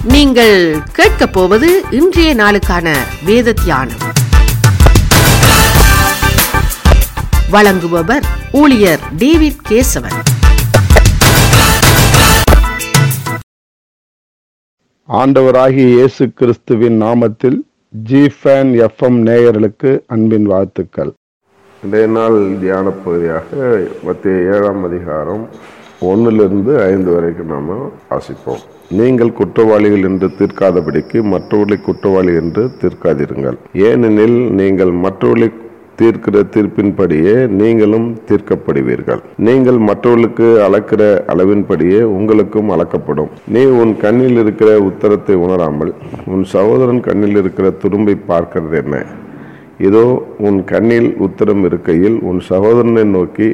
நீங்கள் கேட்கப் போவது இன்றைய நாளுக்கான வேத தியானம் வழங்குபவர் ஊழியர் டேவிட் கேசவன் ஆண்டவராகிய இயேசு கிறிஸ்துவின் நாமத்தில் ஜிஃபேன் எஃப்எம் நேயர்களுக்கு அன்பின் வாழ்த்துக்கள் இன்றைய நாள் தியான பகுதியாக மத்திய ஏழாம் அதிகாரம் ஒன்றிலிருந்து ஐந்து வரைக்கும் நாம் வாசிப்போம் நீங்கள் குற்றவாளிகள் என்று தீர்க்காதபடிக்கு மற்றவர்களை குற்றவாளி என்று தீர்க்காதிருங்கள் ஏனெனில் நீங்கள் மற்றவர்களை தீர்க்கிற தீர்ப்பின்படியே நீங்களும் தீர்க்கப்படுவீர்கள் நீங்கள் மற்றவர்களுக்கு அளக்கிற அளவின்படியே உங்களுக்கும் அளக்கப்படும் நீ உன் கண்ணில் இருக்கிற உத்தரத்தை உணராமல் உன் சகோதரன் கண்ணில் இருக்கிற துரும்பை பார்க்கிறது என்ன இதோ உன் கண்ணில் உத்தரம் இருக்கையில் உன் சகோதரனை நோக்கி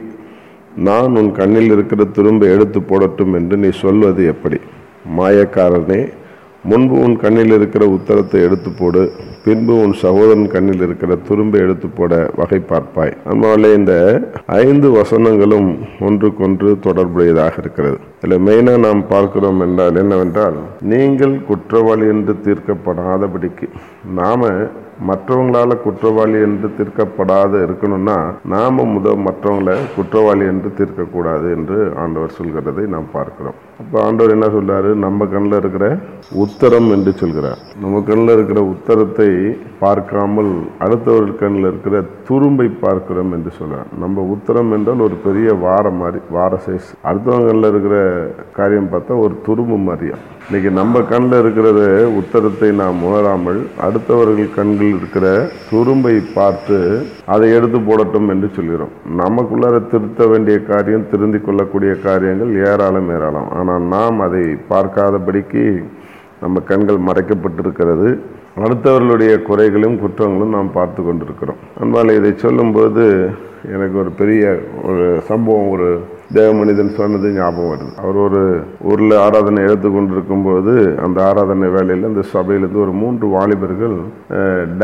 நான் உன் கண்ணில் இருக்கிற துரும்பை எடுத்து போடட்டும் என்று நீ சொல்வது எப்படி மாயக்காரனே முன்பு உன் கண்ணில் இருக்கிற உத்தரத்தை எடுத்து போடு பின்பு உன் சகோதரன் கண்ணில் இருக்கிற துரும்பை எடுத்து போட வகை பார்ப்பாய் அதனால இந்த ஐந்து வசனங்களும் ஒன்றுக்கொன்று தொடர்புடையதாக இருக்கிறது இதில் மெயினாக நாம் பார்க்கிறோம் என்றால் என்னவென்றால் நீங்கள் குற்றவாளி என்று தீர்க்கப்படாதபடிக்கு நாம மற்றவங்களால குற்றவாளி என்று தீர்க்கப்படாத இருக்கணும்னா நாம முத மற்றவங்களை குற்றவாளி என்று தீர்க்கக்கூடாது என்று ஆண்டவர் சொல்கிறதை நாம் பார்க்கிறோம் அப்போ ஆண்டவர் என்ன சொல்றாரு நம்ம கண்ணில் இருக்கிற உத்தரம் என்று சொல்கிறார் நம்ம கண்ணில் இருக்கிற உத்தரத்தை பார்க்காமல் அடுத்தவர்கள் கண்ணில் இருக்கிற துரும்பை பார்க்கிறோம் என்று சொல்றார் நம்ம உத்தரம் என்றால் ஒரு பெரிய வார மாதிரி வார சைஸ் அடுத்தவங்க கண்ணில் இருக்கிற காரியம் பார்த்தா ஒரு துரும்பு மாதிரியா இன்னைக்கு நம்ம கண்ணில் இருக்கிறத உத்தரத்தை நாம் உணராமல் அடுத்தவர்கள் கண்கள் இருக்கிற துரும்பை பார்த்து அதை எடுத்து போடட்டும் என்று சொல்கிறோம் நமக்குள்ளார திருத்த வேண்டிய காரியம் திருந்தி கொள்ளக்கூடிய காரியங்கள் ஏராளம் ஏராளம் ஆனால் நாம் அதை பார்க்காதபடிக்கு நம்ம கண்கள் மறைக்கப்பட்டிருக்கிறது அடுத்தவர்களுடைய குறைகளும் குற்றங்களும் நாம் பார்த்து கொண்டிருக்கிறோம் அதனால் இதை சொல்லும்போது எனக்கு ஒரு பெரிய ஒரு சம்பவம் ஒரு தேவ மனிதன் சொன்னது ஞாபகம் வருது அவர் ஒரு ஊரில் ஆராதனை எடுத்து கொண்டிருக்கும் போது அந்த ஆராதனை வேலையில் அந்த சபையிலேருந்து ஒரு மூன்று வாலிபர்கள்